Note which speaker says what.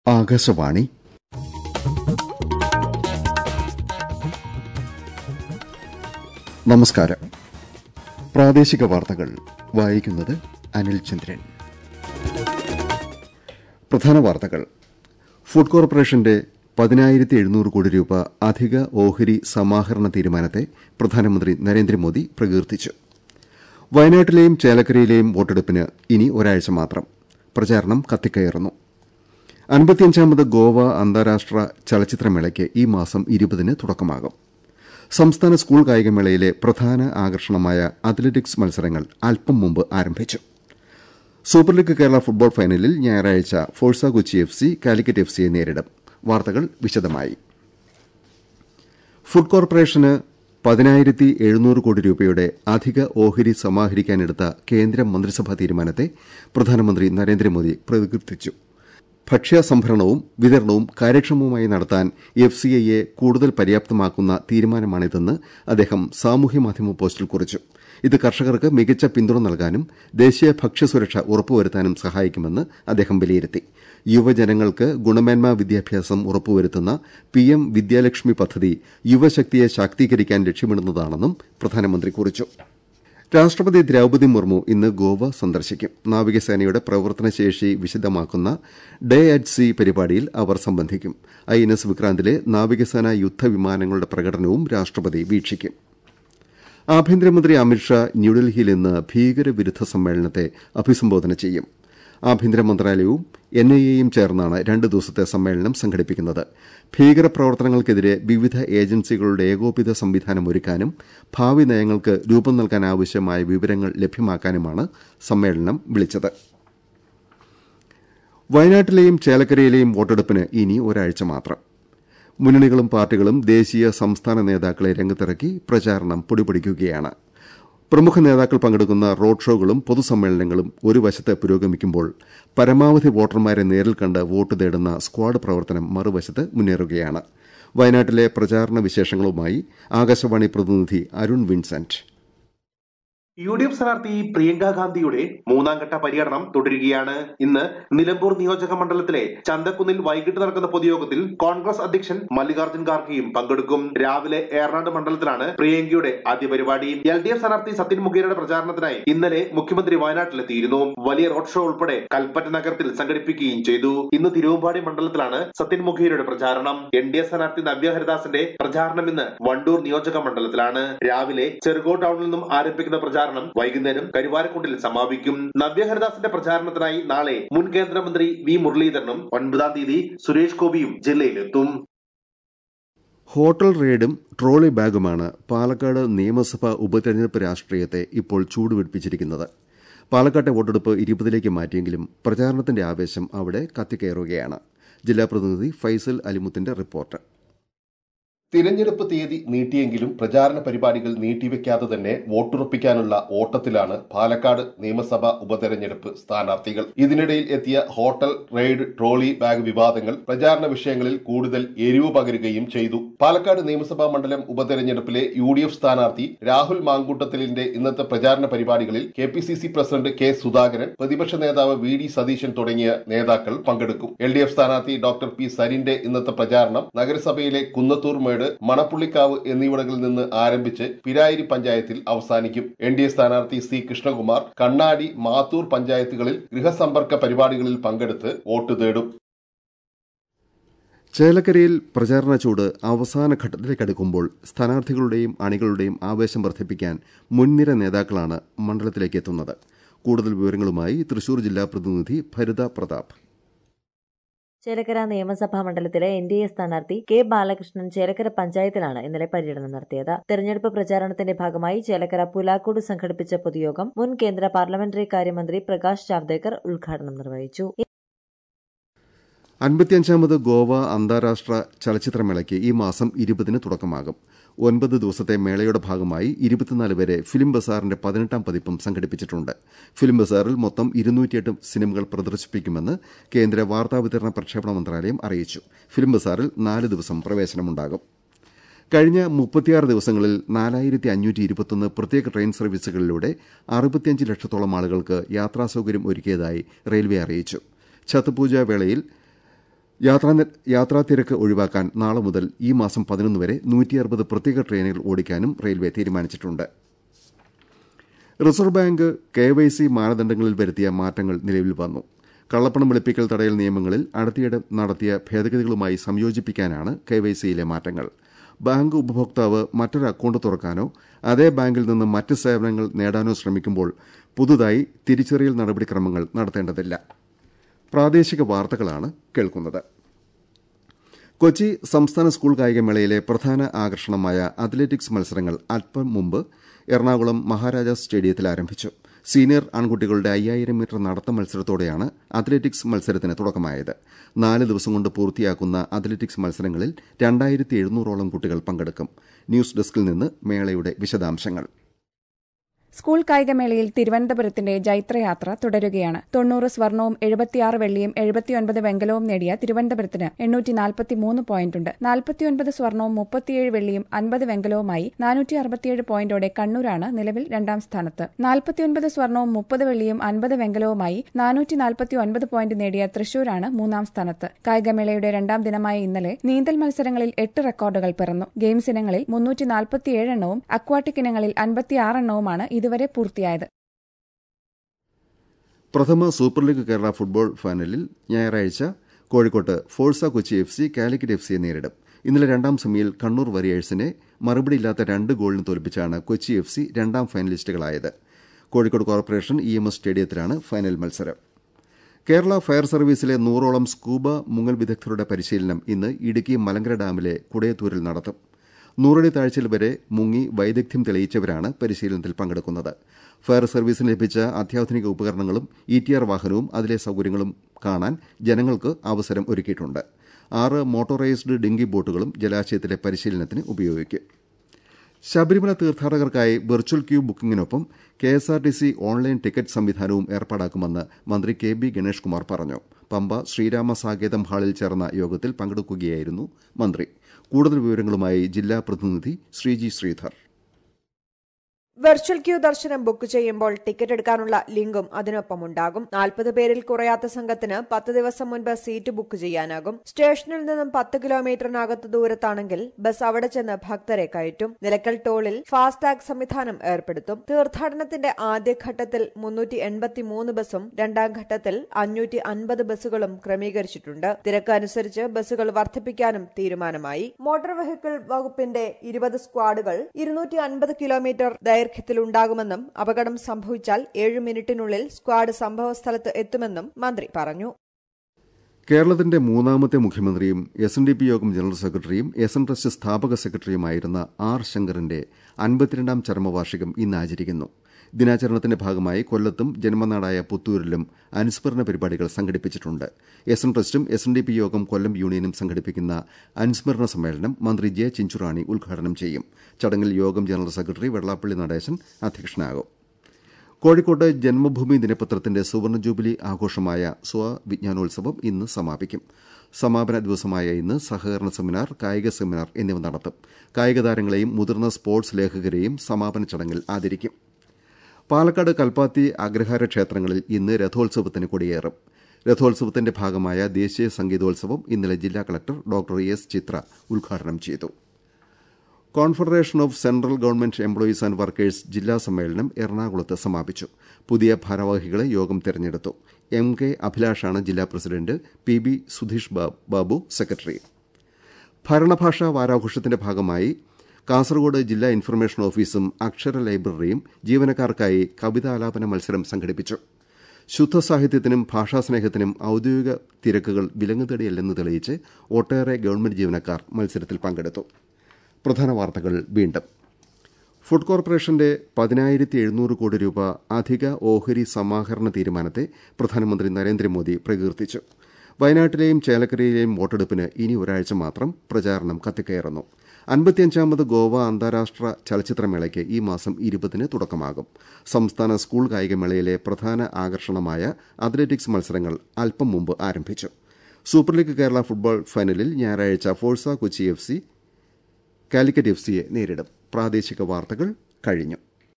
Speaker 1: ആകാശവാണി നമസ്കാരം പ്രാദേശിക വാർത്തകൾ വായിക്കുന്നത് അനിൽ ചന്ദ്രൻ പ്രധാന വാർത്തകൾ ഫുഡ് കോർപ്പറേഷന്റെ പതിനായിരത്തി എഴുന്നൂറ് കോടി രൂപ അധിക ഓഹരി സമാഹരണ തീരുമാനത്തെ പ്രധാനമന്ത്രി നരേന്ദ്രമോദി പ്രകീർത്തിച്ചു വയനാട്ടിലെയും ചേലക്കരയിലെയും വോട്ടെടുപ്പിന് ഇനി ഒരാഴ്ച മാത്രം പ്രചാരണം കത്തിക്കയറുന്നു അൻപത്തിയഞ്ചാമത് ഗോവ അന്താരാഷ്ട്ര ചലച്ചിത്രമേളയ്ക്ക് ഈ മാസം ഇരുപതിന് തുടക്കമാകും സംസ്ഥാന സ്കൂൾ കായികമേളയിലെ പ്രധാന ആകർഷണമായ അത്ലറ്റിക്സ് മത്സരങ്ങൾ അല്പം മുമ്പ് ആരംഭിച്ചു സൂപ്പർ ലീഗ് കേരള ഫുട്ബോൾ ഫൈനലിൽ ഞായറാഴ്ച Forca Kochi F C Calicut F സിയെ നേരിടും വാർത്തകൾ വിശദമായി ഫുഡ് കോർപ്പറേഷന് പതിനായിരത്തി എഴുന്നൂറ് കോടി രൂപയുടെ അധിക ഓഹരി സമാഹരിക്കാനെടുത്ത കേന്ദ്ര മന്ത്രിസഭാ തീരുമാനത്തെ പ്രധാനമന്ത്രി നരേന്ദ്രമോദി പ്രകീർത്തിച്ചു ഭക്ഷ്യ സംഭരണവും വിതരണവും കാര്യക്ഷമമായി നടത്താൻ എഫ് സി ഐയെ കൂടുതൽ പര്യാപ്തമാക്കുന്ന തീരുമാനമാണിതെന്ന് അദ്ദേഹം സാമൂഹ്യമാധ്യമ പോസ്റ്റിൽ കുറിച്ചു ഇത് കർഷകർക്ക് മികച്ച പിന്തുണ നൽകാനും ദേശീയ ഭക്ഷ്യസുരക്ഷ ഉറപ്പുവരുത്താനും സഹായിക്കുമെന്ന് അദ്ദേഹം വിലയിരുത്തി യുവജനങ്ങൾക്ക് ഗുണമേന്മാ വിദ്യാഭ്യാസം ഉറപ്പുവരുത്തുന്ന പിഎം വിദ്യാലക്ഷ്മി പദ്ധതി യുവശക്തിയെ ശാക്തീകരിക്കാൻ ലക്ഷ്യമിടുന്നതാണെന്നും പ്രധാനമന്ത്രി കുറിച്ചു രാഷ്ട്രപതി ദ്രൌപതി മുർമു ഇന്ന് ഗോവ സന്ദർശിക്കും നാവികസേനയുടെ പ്രവർത്തനശേഷി വിശദമാക്കുന്ന ഡേ അറ്റ് സി പരിപാടിയിൽ അവർ സംബന്ധിക്കും ഐ എൻ എസ് വിക്രാന്തിലെ നാവികസേന യുദ്ധവിമാനങ്ങളുടെ പ്രകടനവും രാഷ്ട്രപതി വീക്ഷിക്കും ആഭ്യന്തരമന്ത്രി അമിത്ഷാ ന്യൂഡൽഹിയിൽ ഇന്ന് ഭീകരവിരുദ്ധ സമ്മേളനത്തെ അഭിസംബോധന ചെയ്യും ആഭ്യന്തര മന്ത്രാലയവും എൻ ഐ എയും ചേർന്നാണ് രണ്ട് ദിവസത്തെ സമ്മേളനം സംഘടിപ്പിക്കുന്നത് ഭീകരപ്രവർത്തനങ്ങൾക്കെതിരെ വിവിധ ഏജൻസികളുടെ ഏകോപിത സംവിധാനം ഒരുക്കാനും ഭാവി നയങ്ങൾക്ക് രൂപം നൽകാനാവശ്യമായ വിവരങ്ങൾ ലഭ്യമാക്കാനുമാണ് സമ്മേളനം വിളിച്ചത് വയനാട്ടിലെയും ചേലക്കരയിലെയും വോട്ടെടുപ്പിന് ഇനി ഒരാഴ്ച മാത്രം മുന്നണികളും പാർട്ടികളും ദേശീയ സംസ്ഥാന നേതാക്കളെ രംഗത്തിറക്കി പ്രചാരണം പൊടിപൊടിക്കുകയാണ് പ്രമുഖ നേതാക്കൾ പങ്കെടുക്കുന്ന റോഡ് ഷോകളും പൊതുസമ്മേളനങ്ങളും ഒരു വശത്ത് പുരോഗമിക്കുമ്പോൾ പരമാവധി വോട്ടർമാരെ നേരിൽ കണ്ട് വോട്ട് തേടുന്ന സ്ക്വാഡ് പ്രവർത്തനം മറുവശത്ത് മുന്നേറുകയാണ് വയനാട്ടിലെ പ്രചാരണ വിശേഷങ്ങളുമായി ആകാശവാണി പ്രതിനിധി Arun Vincent
Speaker 2: U D F സ്ഥാനാർത്ഥി പ്രിയങ്ക ഗാന്ധിയുടെ മൂന്നാം ഘട്ട പര്യടനം തുടരുകയാണ് ഇന്ന് നിലമ്പൂർ നിയോജക മണ്ഡലത്തിലെ ചന്തക്കുന്നിൽ വൈകിട്ട് നടക്കുന്ന പൊതുയോഗത്തിൽ കോൺഗ്രസ് അധ്യക്ഷൻ മല്ലികാർജ്ജുൻ ഖാർഗെയും പങ്കെടുക്കും രാവിലെ ഏറനാട് മണ്ഡലത്തിലാണ് പ്രിയങ്കയുടെ ആദ്യ പരിപാടി എൽ ഡി എഫ് സ്ഥാനാർത്ഥി സത്യൻ മുഖേരയുടെ പ്രചാരണത്തിനായി ഇന്നലെ മുഖ്യമന്ത്രി വയനാട്ടിലെത്തിയിരുന്നു വലിയ റോഡ് ഷോ ഉൾപ്പെടെ കൽപ്പറ്റ നഗരത്തിൽ സംഘടിപ്പിക്കുകയും ചെയ്തു ഇന്ന് തിരുവമ്പാടി മണ്ഡലത്തിലാണ് സത്യൻ മുഖേരയുടെ പ്രചാരണം എൻ ഡി എ സ്ഥാനാർത്ഥി നവ്യ ഹരിദാസിന്റെ പ്രചാരണം ഇന്ന് വണ്ടൂർ നിയോജക മണ്ഡലത്തിലാണ് രാവിലെ ചെറുകോ ടൌണിൽ നിന്നും ആരംഭിക്കുന്ന പ്രചാരണം വൈകുന്നേരം കരുവാരക്കുണ്ടിൽ സമാപിക്കും നവ്യ ഹരിദാസിന്റെ പ്രചാരണത്തിനായി നാളെ മുൻ കേന്ദ്രമന്ത്രി വി മുരളീധരനും ഒൻപതാം തീയതി സുരേഷ് ഗോപിയും ജില്ലയിലെത്തും
Speaker 1: ഹോട്ടൽ റെയ്ഡും ട്രോളി ബാഗുമാണ് പാലക്കാട് നിയമസഭാ ഉപതെരഞ്ഞെടുപ്പ് രാഷ്ട്രീയത്തെ ഇപ്പോൾ ചൂടുപിടിപ്പിച്ചിരിക്കുന്നത് പാലക്കാട്ടെ വോട്ടെടുപ്പ് ഇരുപതിലേക്ക് മാറ്റിയെങ്കിലും പ്രചാരണത്തിന്റെ ആവേശം അവിടെ കത്തിക്കയറുകയാണ് ജില്ലാ പ്രതിനിധി ഫൈസൽ അലിമുത്തിന്റെ റിപ്പോർട്ട്
Speaker 3: തിരഞ്ഞെടുപ്പ് തീയതി നീട്ടിയെങ്കിലും പ്രചാരണ പരിപാടികൾ നീട്ടിവെക്കാതെ തന്നെ വോട്ടുറപ്പിക്കാനുള്ള ഓട്ടത്തിലാണ് പാലക്കാട് നിയമസഭാ ഉപതെരഞ്ഞെടുപ്പ് സ്ഥാനാർത്ഥികൾ ഇതിനിടയിൽ എത്തിയ ഹോട്ടൽ റെയ്ഡ് ട്രോളി ബാഗ് വിവാദങ്ങൾ പ്രചാരണ വിഷയങ്ങളിൽ കൂടുതൽ എരിവ് പകരുകയും ചെയ്തു പാലക്കാട് നിയമസഭാ മണ്ഡലം ഉപതെരഞ്ഞെടുപ്പിലെ യു ഡി എഫ് സ്ഥാനാർത്ഥി രാഹുൽ മാങ്കൂട്ടത്തിലിന്റെ ഇന്നത്തെ പ്രചാരണ പരിപാടികളിൽ K P C C president K Sudhakaran പ്രതിപക്ഷ നേതാവ് വി ഡി സതീശൻ തുടങ്ങിയ നേതാക്കൾ പങ്കെടുക്കും എൽ ഡി എഫ് സ്ഥാനാർത്ഥി ഡോക്ടർ പി സരിന്റെ ഇന്നത്തെ പ്രചാരണം നഗരസഭയിലെ കുന്നത്തൂർ മേട് മണപ്പുള്ളിക്കാവ് എന്നിവിടങ്ങളിൽ നിന്ന് ആരംഭിച്ച് പിരായിരി പഞ്ചായത്തിൽ അവസാനിക്കും എൻ ഡി എ സ്ഥാനാർത്ഥി സി കൃഷ്ണകുമാർ കണ്ണാടി മാത്തൂർ പഞ്ചായത്തുകളിൽ ഗൃഹസമ്പർക്ക പരിപാടികളിൽ പങ്കെടുത്ത് വോട്ട് തേടും
Speaker 1: ചേലക്കരയിൽ പ്രചാരണ ചൂട് അവസാന ഘട്ടത്തിലേക്കടുക്കുമ്പോൾ സ്ഥാനാർത്ഥികളുടെയും അണികളുടെയും ആവേശം വർദ്ധിപ്പിക്കാൻ മുൻനിര നേതാക്കളാണ് മണ്ഡലത്തിലേക്ക് എത്തുന്നത് കൂടുതൽ വിവരങ്ങളുമായി തൃശൂർ ജില്ലാ പ്രതിനിധി ഭരിത പ്രതാപ്
Speaker 4: ചേലക്കര നിയമസഭാ മണ്ഡലത്തിലെ എൻ ഡി എ സ്ഥാനാർത്ഥി കെ ബാലകൃഷ്ണൻ ചേലക്കര പഞ്ചായത്തിലാണ് ഇന്നലെ പര്യടനം നടത്തിയത് തെരഞ്ഞെടുപ്പ് പ്രചാരണത്തിന്റെ ഭാഗമായി ചേലക്കര പുലാക്കോട് സംഘടിപ്പിച്ച പൊതുയോഗം മുൻ കേന്ദ്ര പാർലമെന്ററി കാര്യമന്ത്രി പ്രകാശ് ജാവ്ദേക്കർ ഉദ്ഘാടനം നിർവഹിച്ചു
Speaker 1: അൻപത്തിയഞ്ചാമത് ഗോവ അന്താരാഷ്ട്ര ചലച്ചിത്രമേളയ്ക്ക് ഈ മാസം ഇരുപതിന് തുടക്കമാകും ഒൻപത് ദിവസത്തെ മേളയുടെ ഭാഗമായി ഇരുപത്തിനാല് വരെ ഫിലിം ബസാറിന്റെ പതിനെട്ടാം പതിപ്പും സംഘടിപ്പിച്ചിട്ടുണ്ട് ഫിലിം ബസാറിൽ മൊത്തം ഇരുന്നൂറ്റിയെട്ട് സിനിമകൾ പ്രദർശിപ്പിക്കുമെന്ന് കേന്ദ്ര വാർത്താവിതരണ പ്രക്ഷേപണ മന്ത്രാലയം അറിയിച്ചു ഫിലിം ബസാറിൽ നാല് ദിവസം പ്രവേശനമുണ്ടാകും കഴിഞ്ഞ മുപ്പത്തിയാറ് ദിവസങ്ങളിൽ നാലായിരത്തി അഞ്ഞൂറ്റി ഇരുപത്തൊന്ന് പ്രത്യേക ട്രെയിൻ സർവീസുകളിലൂടെ അറുപത്തിയഞ്ച് ലക്ഷത്തോളം ആളുകൾക്ക് യാത്രാസൌകര്യം ഒരുക്കിയതായി റെയിൽവേ അറിയിച്ചു ഛത്പൂജ വേളയിൽ യാത്രാ തിരക്ക് ഒഴിവാക്കാൻ നാളെ മുതൽ ഈ മാസം പതിനൊന്ന് വരെ നൂറ്റി അറുപത് പ്രത്യേക ട്രെയിനുകൾ ഓടിക്കാനും റെയിൽവേ തീരുമാനിച്ചിട്ടുണ്ട് Reserve Bank K Y C മാനദണ്ഡങ്ങളിൽ വരുത്തിയ മാറ്റങ്ങൾ നിലവിൽ വന്നു കള്ളപ്പണം വെളുപ്പിക്കൽ തടയൽ നിയമങ്ങളിൽ അടുത്തിടെ നടത്തിയ ഭേദഗതികളുമായി സംയോജിപ്പിക്കാനാണ് കെ വൈ സിയിലെ മാറ്റങ്ങൾ ബാങ്ക് ഉപഭോക്താവ് മറ്റൊരു അക്കൌണ്ട് തുറക്കാനോ അതേ ബാങ്കിൽ നിന്ന് മറ്റ് സേവനങ്ങൾ നേടാനോ ശ്രമിക്കുമ്പോൾ പുതുതായി തിരിച്ചറിയൽ നടപടിക്രമങ്ങൾ നടത്തേണ്ടതില്ല പ്രാദേശിക വാർത്തകളാണ് കേൾക്കുന്നത് കൊച്ചി സംസ്ഥാന സ്കൂൾ കായികമേളയിലെ പ്രധാന ആകർഷണമായ അത്ലറ്റിക്സ് മത്സരങ്ങൾ അല്പം മുമ്പ് എറണാകുളം മഹാരാജാസ് സ്റ്റേഡിയത്തിൽ ആരംഭിച്ചു സീനിയർ ആൺകുട്ടികളുടെ അയ്യായിരം മീറ്റർ നടത്ത മത്സരത്തോടെയാണ് അത്ലറ്റിക്സ് മത്സരത്തിന് തുടക്കമായത് നാല് ദിവസം കൊണ്ട് പൂർത്തിയാക്കുന്ന അത്ലറ്റിക്സ് മത്സരങ്ങളിൽ രണ്ടായിരത്തി എഴുന്നൂറോളം കുട്ടികൾ പങ്കെടുക്കും ന്യൂസ് ഡെസ്കിൽ നിന്ന് മേളയുടെ വിശദാംശങ്ങൾ
Speaker 5: സ്കൂൾ കായികമേളയിൽ തിരുവനന്തപുരത്തിന്റെ ജൈത്രയാത്ര തുടരുകയാണ് തൊണ്ണൂറ് സ്വർണവും എഴുപത്തിയാറ് വെള്ളിയും എഴുപത്തിയൊൻപത് വെങ്കലവും നേടിയ തിരുവനന്തപുരത്തിന് എണ്ണൂറ്റി നാൽപ്പത്തിമൂന്ന് പോയിന്റുണ്ട് നാൽപ്പത്തിയൊൻപത് സ്വർണവും മുപ്പത്തിയേഴ് വെള്ളിയും അൻപത് വെങ്കലവുമായി നാനൂറ്റി അറുപത്തിയേഴ് പോയിന്റോടെ കണ്ണൂരാണ് നിലവിൽ രണ്ടാം സ്ഥാനത്ത് നാൽപ്പത്തിയൊൻപത് സ്വർണവും മുപ്പത് വെള്ളിയും അൻപത് വെങ്കലവുമായി നാനൂറ്റി നാൽപ്പത്തി ഒൻപത് പോയിന്റ് നേടിയ തൃശൂരാണ് മൂന്നാം സ്ഥാനത്ത് കായികമേളയുടെ രണ്ടാം ദിനമായ ഇന്നലെ നീന്തൽ മത്സരങ്ങളിൽ എട്ട് റെക്കോർഡുകൾ പിറന്നു ഗെയിംസ് ഇനങ്ങളിൽ മുന്നൂറ്റി നാൽപ്പത്തിയേഴ് എണ്ണവും അക്വാട്ടിക് ഇനങ്ങളിൽ അൻപത്തിയാറ് എണ്ണവുമാണ് ഇതുവരെ പൂർത്തിയായത്
Speaker 1: പ്രഥമ സൂപ്പർ ലീഗ് കേരള ഫുട്ബോൾ ഫൈനലിൽ ഞായറാഴ്ച കോഴിക്കോട്ട് Forca Kochi F C Calicut F സിയെ നേരിടും ഇന്നലെ രണ്ടാം സെമിയിൽ കണ്ണൂർ വരിയേഴ്സിനെ മറുപടിയില്ലാത്ത രണ്ട് ഗോളിന് തോൽപ്പിച്ചാണ് കൊച്ചി എഫ് സി രണ്ടാം ഫൈനലിസ്റ്റുകളായത് Kozhikode corporation E M S സ്റ്റേഡിയത്തിലാണ് ഫൈനൽ മത്സരം കേരള ഫയർ സർവീസിലെ നൂറോളം സ്കൂബ മുങ്ങൽ വിദഗ്ധരുടെ പരിശീലനം ഇന്ന് ഇടുക്കി മലങ്കര ഡാമിലെ കുടയത്തൂരിൽ നടത്തും നൂറടി താഴ്ചയിൽ വരെ മുങ്ങി വൈദഗ്ധ്യം തെളിയിച്ചവരാണ് പരിശീലനത്തിൽ പങ്കെടുക്കുന്നത് ഫയർ സർവീസിന് ലഭിച്ച അത്യാധുനിക ഉപകരണങ്ങളും ഇ ടി ആർ വാഹനവും അതിലെ സൌകര്യങ്ങളും കാണാൻ ജനങ്ങൾക്ക് അവസരം ഒരുക്കിയിട്ടുണ്ട് ആറ് മോട്ടോറൈസ്ഡ് ഡിങ്കി ബോട്ടുകളും ജലാശയത്തിലെ പരിശീലനത്തിന് ഉപയോഗിക്കും ശബരിമല തീർത്ഥാടകർക്കായി വെർച്വൽ ക്യൂ ബുക്കിംഗിനൊപ്പം K S R T C online ticket സംവിധാനവും ഏർപ്പാടാക്കുമെന്ന് മന്ത്രി കെ ബി ഗണേഷ് കുമാർ പറഞ്ഞു പമ്പ ശ്രീരാമ സാകേതം ഹാളിൽ ചേർന്ന യോഗത്തിൽ പങ്കെടുക്കുകയായിരുന്നു മന്ത്രി കൂടുതൽ വിവരങ്ങളുമായി ജില്ലാ പ്രതിനിധി ശ്രീജി ശ്രീധർ
Speaker 6: വെർച്വൽ ക്യൂ ദർശനം ബുക്ക് ചെയ്യുമ്പോൾ ടിക്കറ്റ് എടുക്കാനുള്ള ലിങ്കും അതിനൊപ്പം ഉണ്ടാകും നാൽപ്പത് പേരിൽ കുറയാത്ത സംഘത്തിന് പത്ത് ദിവസം മുൻപ് സീറ്റ് ബുക്ക് ചെയ്യാനാകും സ്റ്റേഷനിൽ നിന്നും പത്ത് കിലോമീറ്ററിനകത്ത് ദൂരത്താണെങ്കിൽ ബസ് അവിടെ ചെന്ന് ഭക്തരെ കയറ്റും നിലക്കൽ ടോളിൽ ഫാസ്ടാഗ് സംവിധാനം ഏർപ്പെടുത്തും തീർത്ഥാടനത്തിന്റെ ആദ്യഘട്ടത്തിൽ മുന്നൂറ്റി എൺപത്തിമൂന്ന് ബസും രണ്ടാം ഘട്ടത്തിൽ അഞ്ഞൂറ്റി അൻപത് ബസ്സുകളും ക്രമീകരിച്ചിട്ടുണ്ട് തിരക്ക് അനുസരിച്ച് ബസ്സുകൾ വർദ്ധിപ്പിക്കാനും തീരുമാനമായി മോട്ടോർ വെഹിക്കിൾ വകുപ്പിന്റെ ഇരുപത് സ്ക്വാഡുകൾ ഇരുന്നൂറ്റി അൻപത് കിലോമീറ്റർ ദൈർഘ്യത്തിലുണ്ടാകുമെന്നും അപകടം സംഭവിച്ചാൽ ഏഴ് മിനിറ്റിനുള്ളിൽ സ്ക്വാഡ് സംഭവസ്ഥലത്ത് എത്തുമെന്നും മന്ത്രി പറഞ്ഞു
Speaker 1: കേരളത്തിന്റെ മൂന്നാമത്തെ മുഖ്യമന്ത്രിയും S N D P Yogam general സെക്രട്ടറിയും എസ് എൻ ട്രസ്റ്റ് സ്ഥാപക സെക്രട്ടറിയുമായിരുന്ന ആർ ശങ്കറിന്റെ അൻപത്തിരണ്ടാം ചരമവാർഷികം ഇന്ന് ആചരിക്കുന്നു ദിനാചരണത്തിന്റെ ഭാഗമായി കൊല്ലത്തും ജന്മനാടായ പുത്തൂരിലും അനുസ്മരണ പരിപാടികൾ സംഘടിപ്പിച്ചിട്ടുണ്ട് എസ് എൻ ട്രസ്റ്റും S N D P Yogam Kollam യൂണിയനും സംഘടിപ്പിക്കുന്ന അനുസ്മരണ സമ്മേളനം മന്ത്രി ജെ ചിഞ്ചുറാണി ഉദ്ഘാടനം ചെയ്യും ചടങ്ങിൽ യോഗം ജനറൽ സെക്രട്ടറി വെള്ളാപ്പള്ളി നടേശൻ അധ്യക്ഷനാകും കോഴിക്കോട്ട് ജന്മഭൂമി ദിനപത്രത്തിന്റെ സുവർണ ജൂബിലി ആഘോഷമായ സ്വാ വിജ്ഞാനോത്സവം ഇന്ന് സമാപിക്കും സമാപന ദിവസമായ ഇന്ന് സഹകരണ സെമിനാർ കായിക സെമിനാർ എന്നിവ നടത്തും കായിക താരങ്ങളെയും മുതിർന്ന സ്പോർട്സ് ലേഖകരെയും സമാപന ചടങ്ങിൽ ആദരിക്കും പാലക്കാട് കൽപ്പാത്തി അഗ്രഹാര ക്ഷേത്രങ്ങളിൽ ഇന്ന് രഥോത്സവത്തിന് കൊടിയേറും രഥോത്സവത്തിന്റെ ഭാഗമായ ദേശീയ സംഗീതോത്സവം ഇന്നലെ ജില്ലാ കളക്ടർ ഡോക്ടർ എസ് ചിത്ര ഉദ്ഘാടനം ചെയ്തു confederation of central government employees and workers ജില്ലാ സമ്മേളനം എറണാകുളത്ത് സമാപിച്ചു പുതിയ ഭാരവാഹികളെ യോഗം തെരഞ്ഞെടുത്തു എം കെ അഭിലാഷാണ് ജില്ലാ president P B Sudheesh Babu secretary ഭരണഭാഷാ വാരാഘോഷത്തിന്റെ ഭാഗമായി കാസർഗോഡ് ജില്ലാ ഇൻഫർമേഷൻ ഓഫീസും അക്ഷര ലൈബ്രറിയും ജീവനക്കാർക്കായി കവിതാലാപന മത്സരം സംഘടിപ്പിച്ചു ശുദ്ധ സാഹിത്യത്തിനും ഭാഷാസ്നേഹത്തിനും ഔദ്യോഗിക തിരക്കുകൾ വിലങ്ങുതടിയല്ലെന്ന് തെളിയിച്ച് ഒട്ടേറെ ഗവൺമെന്റ് ജീവനക്കാർ മത്സരത്തിൽ പങ്കെടുത്തു പ്രധാന വാർത്തകൾ വീണ്ടും ഫുഡ് കോർപ്പറേഷന്റെ പതിനായിരത്തി എഴുന്നൂറ് കോടി രൂപ അധിക ഓഹരി സമാഹരണ തീരുമാനത്തെ പ്രധാനമന്ത്രി നരേന്ദ്രമോദി പ്രകീർത്തിച്ചു വയനാട്ടിലെയും ചേലക്കരയിലെയും വോട്ടെടുപ്പിന് ഇനി ഒരാഴ്ച മാത്രം പ്രചാരണം കത്തിക്കയറുന്നു അൻപത്തിയഞ്ചാമത് ഗോവ അന്താരാഷ്ട്ര ചലച്ചിത്രമേളയ്ക്ക് ഈ മാസം ഇരുപതിന് തുടക്കമാകും സംസ്ഥാന സ്കൂൾ കായികമേളയിലെ പ്രധാന ആകർഷണമായ അത്ലറ്റിക്സ് മത്സരങ്ങൾ അല്പം മുമ്പ് ആരംഭിച്ചു സൂപ്പർ ലീഗ് കേരള ഫുട്ബോൾ ഫൈനലിൽ ഞായറാഴ്ച Forca Kochi F C Calicut F സിയെ നേരിടും പ്രാദേശിക വാർത്തകൾ കഴിഞ്ഞു